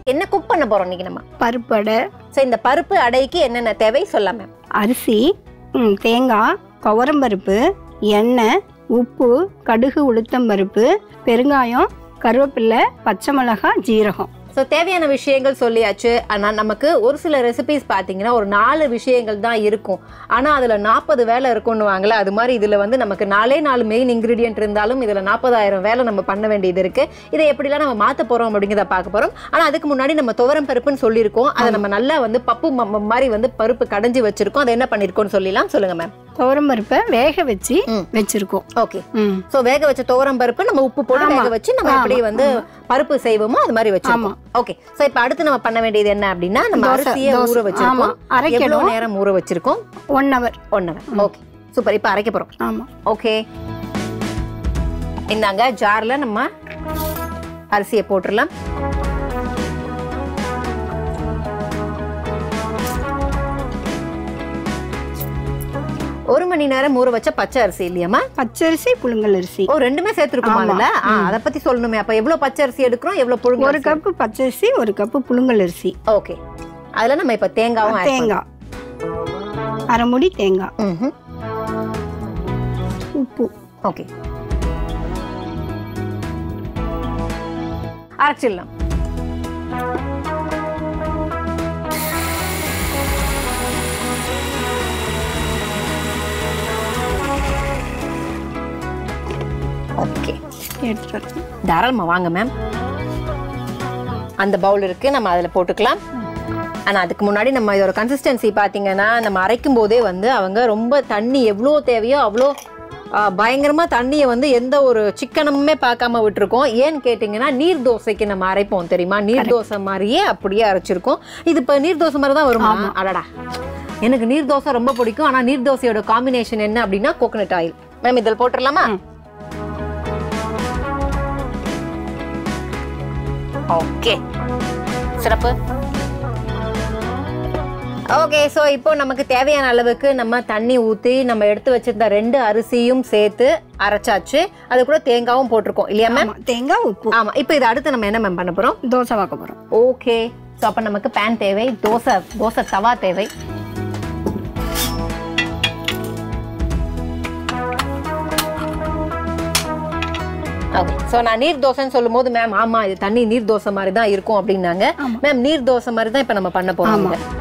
என்ன குக் பண்ண போறோம் இன்னைக்கு நம்ம பருப்படை ஸோ இந்த பருப்பு அடைக்கு என்னென்ன தேவை சொல்ல மேம் அரிசி ம், தேங்காய் துவரம்பருப்பு எண்ணெய் உப்பு கடுகு உளுத்தம்பருப்பு பெருங்காயம் கருவேப்பிலை பச்சை மிளகாய் ஜீரகம் ஸோ தேவையான விஷயங்கள் சொல்லியாச்சு ஆனால் நமக்கு ஒரு சில ரெசிபிஸ் பார்த்தீங்கன்னா ஒரு நாலு விஷயங்கள் தான் இருக்கும் ஆனால் அதில் நாற்பது வேலை இருக்கும்னு வாங்கல அது மாதிரி இதில் வந்து நமக்கு நாலே நாலு மெயின் இன்க்ரீடியன்ட் இருந்தாலும் இதில் நாற்பதாயிரம் வேலை நம்ம பண்ண வேண்டியது இருக்கு இதை எப்படிலாம் நம்ம மாற்ற போகிறோம் அப்படிங்கிறத பார்க்க போகிறோம் ஆனால் அதுக்கு முன்னாடி நம்ம துவரம் பருப்புன்னு சொல்லியிருக்கோம் அதை நம்ம நல்லா வந்து பப்பு ம- ம- மாதிரி வந்து பருப்பு கடைஞ்சி வச்சிருக்கோம் அதை என்ன பண்ணியிருக்கோம்னு சொல்லலாம் சொல்லுங்க மேம் துவரம்பருப்பை வேக வச்சு ம். வச்சிருக்கோம் ஓகே ம் ஸோ வேக வச்ச துவரம் பருப்பு நம்ம உப்பு போட்டு ஆமா. வேக வச்சு நம்ம ஆமா, எப்படி வந்து பருப்பு செய்வோமோ அது மாதிரி வச்சிருக்கோம் ஓகே ஸோ இப்போ அடுத்து நம்ம பண்ண வேண்டியது என்ன அப்படின்னா நம்ம தோசை- அரிசியை தோசை. ஊற ஆமா வச்சிருக்கோம் எவ்வளவு அரைக்கணும் நேரம் ஊற வச்சிருக்கோம் one hour one hour okay super இப்போ அரைக்க போறோம் ஆமா ஓகே இந்தாங்க ஜார்ல நம்ம அரிசியை போட்டுடலாம் ஒரு மணி நேரம் ஊற வச்ச பச்சை அரிசி இல்லையாம்மா பச்சரிசி புழுங்கல் அரிசி ஓ ரெண்டுமே சேர்த்துருக்கோமா ஆமா. அதுல ஆ, அத பத்தி சொல்லணுமே அப்ப எவ்வளவு பச்சை அரிசி எடுக்கிறோம் எவ்வளவு புழுங்க ஒரு கப்பு பச்சரிசி ஒரு கப்பு புழுங்கல் அரிசி ஓகே அதுல நம்ம இப்ப தேங்காவும் add தேங்காய் அரை முடி தேங்காய் பண்ணணும். ம்ஹும். உப்பு ஓகே அரைச்சிடலாம் ஓகே எடுத்துட்டு தாராளமா வாங்க மேம் அந்த பவுல் இருக்கு நம்ம அதுல போட்டுக்கலாம் ஆனா அதுக்கு முன்னாடி நம்ம இதோட கன்சிஸ்டன்சி பாத்தீங்கன்னா நம்ம அரைக்கும் போதே வந்து அவங்க ரொம்ப தண்ணி எவ்வளோ தேவையோ அவ்வளோ ஆ, பயங்கரமா தண்ணியை வந்து எந்த ஒரு சிக்கனமுமே பார்க்காம விட்டுருக்கோம் ஏன்னு கேட்டிங்கன்னா நீர் தோசைக்கு நம்ம அரைப்போம் தெரியுமா நீர் தோசை மாதிரியே அப்படியே அரைச்சிருக்கோம் இது இப்போ நீர் தோசை மாதிரி தான் வருமா அடடா எனக்கு நீர் தோசை ரொம்ப பிடிக்கும் ஆனா நீர் தோசையோட காம்பினேஷன் என்ன அப்படின்னா கோகனட் ஆயில் மேம் இதில் போட்டுடலாமா ம். ஓகே சிறப்பு ஓகே ஸோ இப்போ நமக்கு தேவையான அளவுக்கு நம்ம தண்ணி ஊற்றி நம்ம எடுத்து வச்சிருந்த ரெண்டு அரிசியும் சேர்த்து அரைச்சாச்சு அது கூட தேங்காவும் போட்டிருக்கோம் இல்லையா மேம் ஆமா தேங்காய் உப்பு ஆமா இப்போ இது அடுத்து நம்ம என்ன மேம் பண்ண போறோம் தோசை பார்க்க போறோம் ஓகே ஸோ அப்போ நமக்கு பேன் தேவை தோசை தோசை தவா தேவை ஓகே ஸோ நான் நீர் தோசைன்னு சொல்லும்போது மேம் ஆமா இது தண்ணி நீர் தோசை மாதிரி தான் இருக்கும் அப்படின்னாங்க ஆமா. மேம் நீர் தோசை மாதிரி தான் இப்போ நம்ம பண்ண போறோம் ஆமா. இங்க.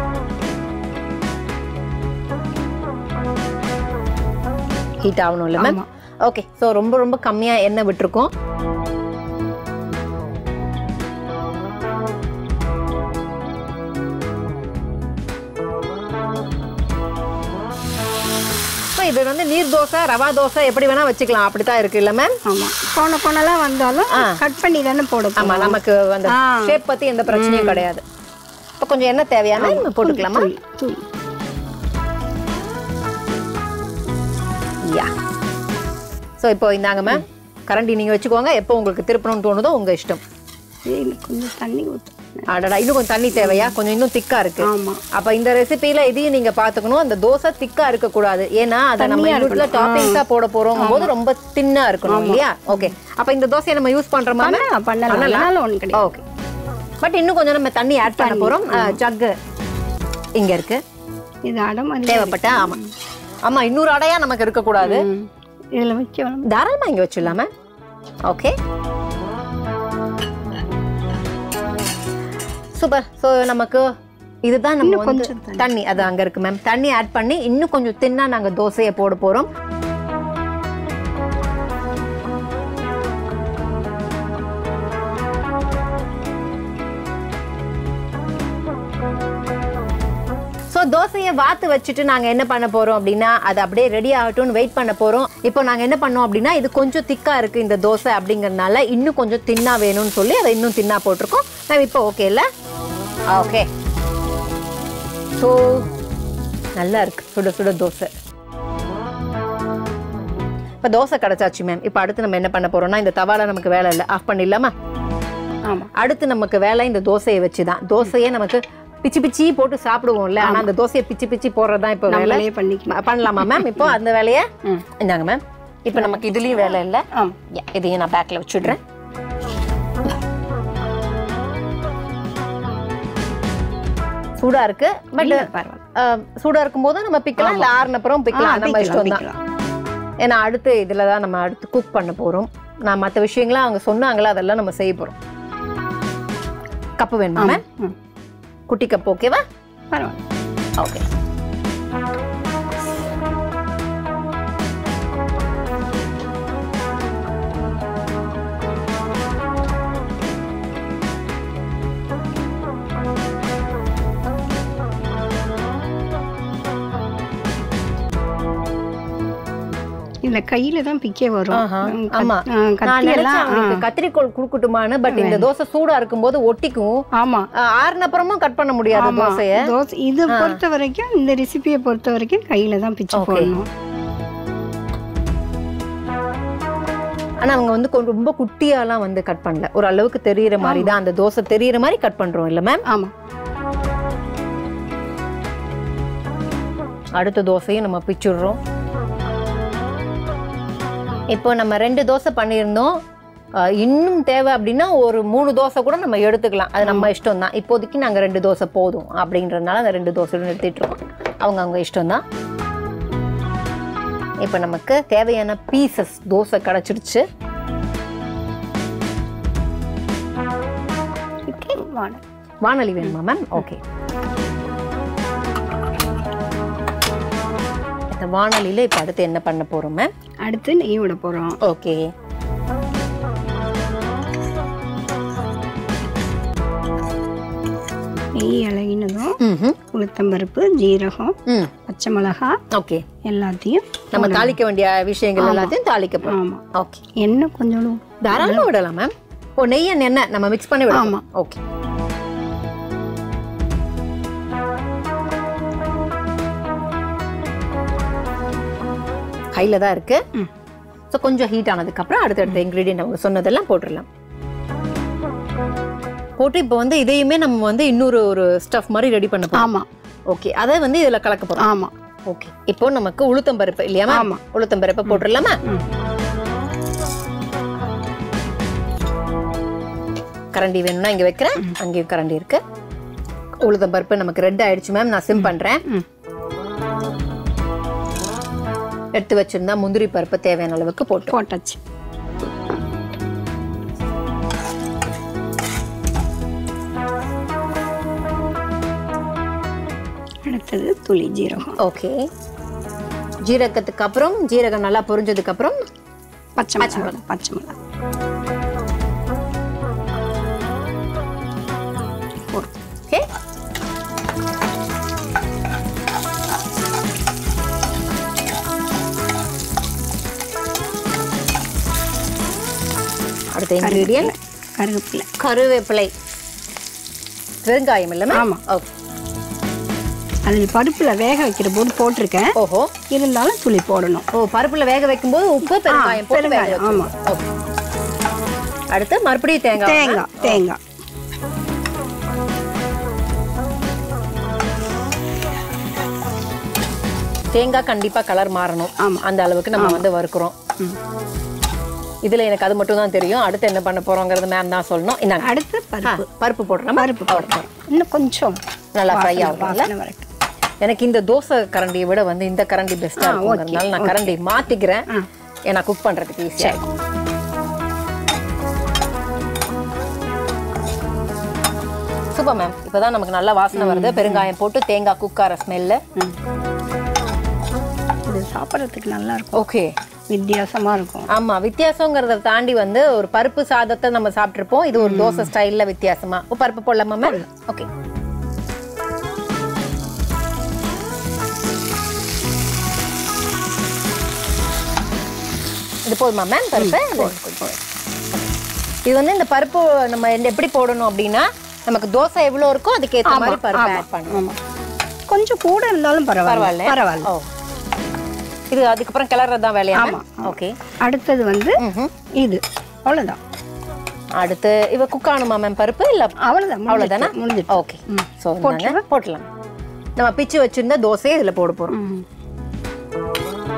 ஹீட் ஆகணும்ல மேம் ஆமா. ஓகே ஸோ ரொம்ப ரொம்ப கம்மியா எண்ணெய் விட்டுருக்கோம் ஸோ இது வந்து நீர் தோசை ரவா தோசை எப்படி வேணா வச்சுக்கலாம் அப்படித்தான் இருக்கு இல்ல மேம் ஆமா கோண கோணலாம் வந்தாலும் கட் பண்ணி தானே போட ஆமா போறோம். நமக்கு அந்த ஆ. ஷேப் பத்தி எந்த பிரச்சனையும் கிடையாது இப்போ கொஞ்சம் எண்ணெய் தேவையான நம்ம போட்டுக்கலாமா தூள், தூள். யா ஸோ இப்போ இந்தாங்க மேம் கரண்டி நீங்க வச்சுக்கோங்க எப்போ உங்களுக்கு திருப்பணும்னு தோணுதோ உங்க இஷ்டம் ஏய், எனக்கு கொஞ்சம் தண்ணி ஊத்து அடடா இன்னும் கொஞ்சம் தண்ணி தேவையா கொஞ்சம் இன்னும் திக்கா இருக்கு ஆமா அப்ப இந்த ரெசிபில இதையும் நீங்க பாத்துக்கணும் அந்த தோசை திக்கா இருக்க கூடாது ஏன்னா அதை நம்ம தண்ணியா வீட்டுல இருக்கணும். டாப்பிங்ஸா போட போறோம் போது ரொம்ப தின்னா இருக்கணும் இல்லையா ஓகே அப்ப இந்த தோசையை நம்ம யூஸ் பண்றோமா பண்ணலாம் பண்ணலாம் அதனால ஒண்ணு கிடையாது ஓகே பட் இன்னும் கொஞ்சம் நம்ம தண்ணி ஆட் பண்ண போறோம் ஜக்கு இங்க இருக்கு இது அடை மாதிரி தேவைப்பட்ட ஆமா ஆமா இன்னொரு அடையா நமக்கு இருக்க கூடாது ம். இதுல வைக்க வேணும் தாராளமா இங்க வச்சிடலாமா ஓகே சூப்பர் ஸோ நமக்கு இதுதான் நம்ம இன்னும் வந்து கொஞ்சம் தண்ணி. தண்ணி அது அங்க இருக்கு மேம் தண்ணி ஆட் பண்ணி இன்னும் கொஞ்சம் தின்னா நாங்க தோசையை போட போறோம் ஸோ தோசையை வாத்து வச்சுட்டு நாங்கள் என்ன பண்ண போகிறோம் அப்படின்னா அது அப்படியே ரெடி ஆகட்டும்னு வெயிட் பண்ண போகிறோம் இப்போ நாங்கள் என்ன பண்ணோம் அப்படின்னா இது கொஞ்சம் திக்காக இருக்குது இந்த தோசை அப்படிங்கறதுனால இன்னும் கொஞ்சம் தின்னா வேணும்னு சொல்லி அதை இன்னும் தின்னா போட்டிருக்கோம் நான் இப்போ ஓகே இல்லை ஓகே ஸோ நல்லா இருக்கு சுட சுட தோசை இப்போ தோசை கிடச்சாச்சு மேம் இப்போ அடுத்து நம்ம என்ன பண்ண போறோம்னா இந்த தவால நமக்கு வேலை இல்லை ஆஃப் பண்ணிடலாமா ஆமா அடுத்து நமக்கு வேலை இந்த தோசையை வச்சு தான் தோசையை நமக்கு பிச்சு பிச்சி போட்டு சாப்பிடுவோம்ல ஆனா அந்த தோசையை பிச்சு பிச்சு போடுறது தான் இப்போ வேலை நம்மளே பண்ணிக்கலாம் ம- பண்ணலாமா மேம் இப்போ அந்த வேலையை ம். இந்தாங்க மேம் இப்போ நமக்கு இதுலயும் வேலை இல்லை ஆமா Yeah, இதையும் நான் பேக்ல வச்சுடுறேன் சூடா இருக்கு பட் இல்ல, பரவாயில்ல சூடா இருக்கும்போது நம்ம பிக்கலாம் இல்ல ஆறுன அப்புறம் ஆ, பிக்கலாம் நம்ம பிக்கலாம், இஷ்டம் தான் பிக்கலாம். ஏன்னா அடுத்து இதுல தான் நம்ம அடுத்து குக் பண்ண போறோம் நான் மற்ற விஷயங்களாம் அவங்க சொன்னாங்களா அதெல்லாம் நம்ம செய்ய போறோம் கப்பு வேணுமா ஆமா மேம் ம், குட்டி கப் ஓகேவா பரவாயில்ல ஓகே இதுல கையில தான் பிக்கே வரும் ஆஹா, ம், கத்- ஆமா. ஆ, நான் கத்தி நினைச்சேன் எல்லாம் அவங்களுக்கு கத்திரிக்கோள் குடுக்கட்டுமான்னு பட் இந்த தோசை சூடா இருக்கும்போது ஒட்டிக்கும் ஆமா ஆஹ் ஆறுன அப்புறமும் கட் பண்ண முடியாது ஆமா தோசைய தோசை இது பொறுத்த வரைக்கும் இந்த ரெசிபியை பொறுத்த வரைக்கும் கையில தான் பிச்சு Okay. போடணும் ஆனா அவங்க வந்து கொஞ்சம் ரொம்ப குட்டியாலாம் வந்து கட் பண்ணல ஒரு அளவுக்கு தெரியற மாதிரி தான் அந்த தோசை தெரியற மாதிரி கட் பண்றோம் இல்ல மேம் ஆமா அடுத்த தோசையும் நம்ம பிச்சுடுறோம் இப்போ நம்ம ரெண்டு தோசை பண்ணியிருந்தோம் ஆஹ் இன்னும் தேவை அப்படின்னா ஒரு மூணு தோசை கூட நம்ம எடுத்துக்கலாம் அது நம்ம இஷ்டம் தான் இப்போதைக்கு நாங்கள் ரெண்டு தோசை போதும் அப்படின்றதுனால அந்த ரெண்டு தோசையும் நிறுத்திட்டு இருக்கோம் அவங்க அவங்க இஷ்டம் தான் இப்போ நமக்கு தேவையான பீசஸ் தோசை கிடச்சிடுச்சு ஓகே வாடை வானொலி வேணுமா மேம் ஓகே இந்த வானொலியில் இப்போ அடுத்து என்ன பண்ண போகிறோம் மேம் அடுத்து நெய் விட போறோம் ஓகே நெய் இலகினதும் ம் உளுத்தம்பருப்பு ஜீரகம் ம் பச்சை மிளகாய் ஓகே எல்லாத்தையும் நம்ம தாளிக்க வேண்டிய விஷயங்கள் எல்லாத்தையும் தாளிக்க போறோம் ஆமா ஓகே எண்ணெய் கொஞ்சம் தாராளமா விடலாம் மேம் ஓ நெய் and எண்ணெய் நம்ம மிக்ஸ் பண்ணி விடலாம் ஆமா. ஓகே கையில தான் இருக்கு ம். ஸோ கொஞ்சம் ஹீட் ஆனதுக்கு அப்புறம் அடுத்தடுத்த இன்க்ரீடியன்ட் அவங்க சொன்னதெல்லாம் போட்டுடலாம் போட்டு இப்போ வந்து இதையுமே நம்ம வந்து இன்னொரு ஒரு ஸ்டஃப் மாதிரி ரெடி பண்ண போறோம் ஆமா ஓகே அதை வந்து இதுல கலக்க போறோம் ஆமா ஓகே இப்போ நமக்கு உளுத்தம் பருப்பு இல்லையா ma'am? ஆமா. உளுத்தம் பருப்பை போட்டுடலாமா ம். கரண்டி வேணும்னா இங்க வைக்கிறேன் அங்கேயும் கரண்டி இருக்கு உளுத்தம் பருப்பு நமக்கு ரெட் ஆயிடுச்சு மேம் நான் சிம் பண்றேன் ம். எடுத்து வச்சிருந்தா முந்திரி பருப்பு தேவையான அளவுக்கு போட்டு போட்டாச்சு அடுத்தது துளி ஜீரகம் ஓகே ஜீரகத்துக்கு அப்புறம் ஜீரகம் நல்லா பொரிஞ்சதுக்கு அப்புறம் பச்சை மிளகாய் பச்சை மிளகாய் ஓகே அடுத்த இன்கிரீடியன்ட் கருவேப்பிலை கருவேப்பிலை பெருங்காயம் இல்ல ஆமா. ஓகே அதில் பருப்பில் வேக வைக்கிற போது போட்டிருக்கேன் ஓஹோ இருந்தாலும் துளி போடணும் ஓ பருப்புல வேக வைக்கும்போது உப்பு பெருங்காயம் போட்டு வேக பெருங்காயம், ஆமா. ஓகே அடுத்து மறுபடியும் தேங்காய் தேங்காய் தேங்காய் தேங்காய் கண்டிப்பா கலர் மாறணும் ஆமா. அந்த அளவுக்கு நம்ம வந்து வறுக்கிறோம் ம். இதுல எனக்கு அது மட்டும் தான் தெரியும் அடுத்து என்ன பண்ண போறோங்கிறது மேம் தான் சொல்லணும் இந்தாங்க அடுத்து ஆ, பருப்பு பருப்பு போடுறோம் பருப்பு போடுறோம் இன்னும் கொஞ்சம் நல்லா ஃப்ரை வாசனை- ஆகும்ல வாசனை வரட்டும் எனக்கு இந்த தோசை கரண்டியை விட வந்து இந்த கரண்டி பெஸ்டா ஆ, இருக்குங்கிறதுனால நான் கரண்டி மாத்திக்கிறேன் ஆ. ஏன்னா குக் பண்றதுக்கு ஈஸியா சூப்பர் மேம் இப்பதான் நமக்கு நல்ல வாசனை வருது பெருங்காயம் போட்டு தேங்காய் குக்கார ஸ்மெல்லு ம். இது சாப்பிட்றதுக்கு நல்லா இருக்கும் ஓகே வித்தியாசமா இருக்கும் ஆமா வித்தியாசங்கிறத தாண்டி வந்து ஒரு பருப்பு சாதத்தை நம்ம சாப்பிட்டிருப்போம் இது ஒரு தோசை ஸ்டைல்ல வித்தியாசமா ஓ, பருப்பு போடலாமா மேம் ஓகே இது போதுமா மேம் பருப்பு இது வந்து இந்த பருப்பு நம்ம இந்த எப்படி போடணும் அப்படின்னா நமக்கு தோசை எவ்வளவு இருக்கோ அதுக்கு ஏத்த மாதிரி பருப்பு ஆட் பண்ணணும் ஆமா கொஞ்சம் கூட இருந்தாலும் பரவாயில்ல பரவாயில்ல பரவாயில்ல ஓ இது அதுக்கப்புறம் கிளறது தான் வேலையா ஆமா, ஓகே அடுத்தது வந்து இது அவ்வளவுதான் அடுத்து இவ குக் ஆகணுமா மேம் பருப்பு இல்ல அவ்வளவுதான் அவ்வளவுதானா முடிஞ்சிட்டு ஓகே ஸோ போட்டலாம் நம்ம பிச்சு வச்சிருந்த தோசையை இதுல போட போறோம் ம்.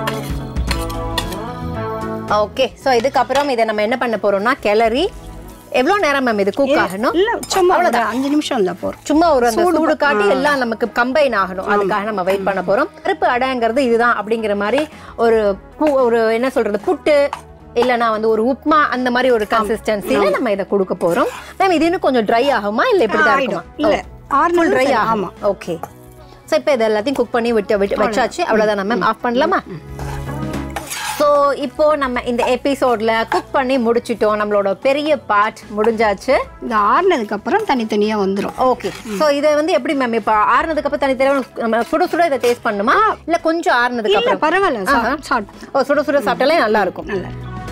ஓகே ஸோ இதுக்கப்புறம் இதை நம்ம என்ன பண்ண போறோம்னா கிளறி எவ்வளவு நேரம் மேம் இது குக் ஆகணும் இல்ல சும்மா ஒரு அஞ்சு நிமிஷம் இருந்தா போறோம் சும்மா ஒரு அந்த சூடு காட்டி எல்லாம் நமக்கு கம்பைன் ஆகணும் அதுக்காக நம்ம வெயிட் பண்ண போறோம் பருப்பு அடைங்கிறது இதுதான் அப்படிங்கிற மாதிரி ஒரு பு- ஒரு என்ன சொல்றது புட்டு இல்லனா வந்து ஒரு உப்மா அந்த மாதிரி ஒரு கன்சிஸ்டன்சில நம்ம இதை கொடுக்க போறோம் மேம் இது இன்னும் கொஞ்சம் ட்ரை ஆகுமா இல்ல இப்படி தான் இருக்குமா இல்ல ஆறு ட்ரை ட்ரை ஆகும் ஆமா ஓகே சோ இப்போ இது எல்லாத்தையும் குக் பண்ணி விட்டு விட்டு வச்சாச்சு அவ்வளவுதான் மேம் ஆஃப் பண்ணலாமா ஸோ இப்போ நம்ம இந்த எபிசோட்ல குக் பண்ணி முடிச்சிட்டோம் நம்மளோட பெரிய பார்ட் முடிஞ்சாச்சு இது ஆறுனதுக்கு அப்புறம் தனித்தனியா வந்துரும் ஓகே சோ இதை வந்து எப்படி மேம் இப்போ ஆறுனதுக்கு அப்புறம் தனி தடவை நம்ம சுட சுட இதை டேஸ்ட் பண்ணுமா இல்ல கொஞ்சம் ஆறுனதுக்கு இல்ல அப்புறம் பரவாயில்ல சா- சாப்பிட்டு ஓ சுட சுட சாப்பிட்டாலே நல்லா இருக்கும் நல்லா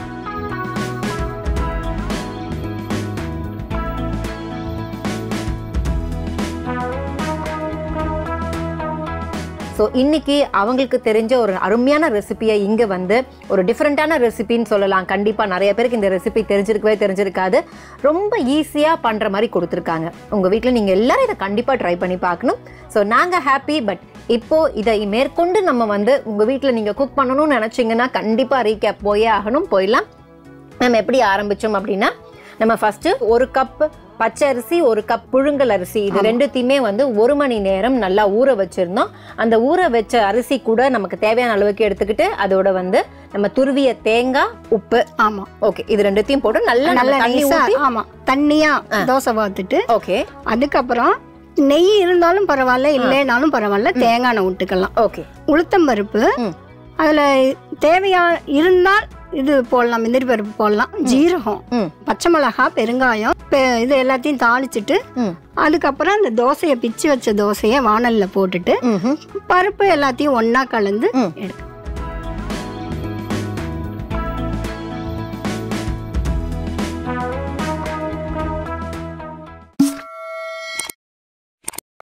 ஸோ இன்னைக்கு அவங்களுக்கு தெரிஞ்ச ஒரு அருமையான ரெசிபியை இங்கே வந்து ஒரு டிஃப்ரெண்ட்டான ரெசிபின்னு சொல்லலாம் கண்டிப்பாக நிறைய பேருக்கு இந்த ரெசிபி தெரிஞ்சிருக்கவே தெரிஞ்சிருக்காது ரொம்ப ஈஸியாக பண்ணுற மாதிரி கொடுத்துருக்காங்க உங்கள் வீட்டில் நீங்கள் எல்லாரும் இதை கண்டிப்பாக ட்ரை பண்ணி பார்க்கணும் ஸோ நாங்கள் ஹாப்பி பட் இப்போ இதை மேற்கொண்டு நம்ம வந்து உங்கள் வீட்டில் நீங்கள் குக் பண்ணணும்னு நினச்சிங்கன்னா கண்டிப்பாக ரீகேப் போயே ஆகணும் போயிடலாம் நம்ம எப்படி ஆரம்பிச்சோம் அப்படின்னா நம்ம ஃபர்ஸ்ட் ஒரு கப் பச்சை அரிசி ஒரு கப் புழுங்கல் அரிசி இது ரெண்டுத்தையுமே வந்து ஒரு மணி நேரம் நல்லா ஊற வச்சிருந்தோம் அந்த ஊற வச்ச அரிசி கூட நமக்கு தேவையான அளவுக்கு எடுத்துக்கிட்டு அதோட வந்து நம்ம துருவிய தேங்காய் உப்பு ஆமா ஓகே இது ரெண்டுத்தையும் போட்டு நல்லா நல்ல நல்லா தண்ணி நைஸா ஊத்தி ஆமா தண்ணியா தோசை பார்த்துட்டு ஓகே அதுக்கப்புறம் நெய் இருந்தாலும் பரவாயில்ல இல்லைனாலும் பரவாயில்ல தேங்காய் எண்ணெய் விட்டுக்கலாம் ஓகே உளுத்தம் பருப்பு ம். அதுல தேவையா இருந்தால் இது போடலாம் முந்திரி பருப்பு போடலாம் ஜீரகம் ம் பச்சை மிளகா பெருங்காயம் பெ- இது எல்லாத்தையும் தாளிச்சிட்டு ம் அதுக்கப்புறம் அந்த தோசையை பிச்சு வச்ச தோசையை வாணல்ல போட்டுட்டு ம்ஹும். பருப்பு எல்லாத்தையும் ஒண்ணா கலந்து ம். எடுக்கும்